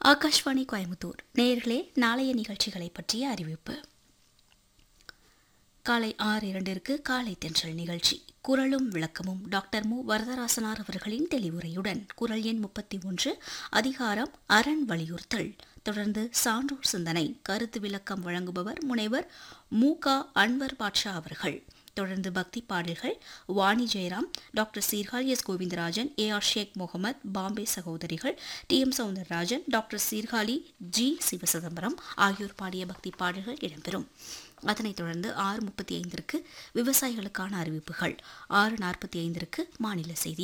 ஆகாஷ்வாணி கோயம்புத்தூர் நேயர்களே நாளைய நிகழ்ச்சிகளை பற்றிய அறிவிப்பு காலை ஆறு இரண்டிற்கு காலை தென்றல் நிகழ்ச்சி குரலும் விளக்கமும் டாக்டர் மு வரதராசனார் அவர்களின் தெளிவுரையுடன் குரல் எண் முப்பத்தி ஒன்று அதிகாரம் அரண் வலியுறுத்தல் தொடர்ந்து சான்றோர் சிந்தனை கருத்து விளக்கம் வழங்குபவர் முனைவர் மு க அன்வர் பாட்ஷா அவர்கள் தொடர்ந்து பக்தி பாடல்கள் Vani Jayaram doctor Sirkazhi S Govindarajan A R Sheikh Mohammed Bombay சகோதரிகள் T M Soundararajan doctor Sirkazhi G Sivachidambaram ஆகியோர் பாடிய பக்தி பாடல்கள் இடம்பெறும் அதனைத் தொடர்ந்து ஆறு முப்பத்தி ஐந்திற்கு விவசாயிகளுக்கான அறிவிப்புகள் ஆறு நாற்பத்தி ஐந்திற்கு மாநில செய்தி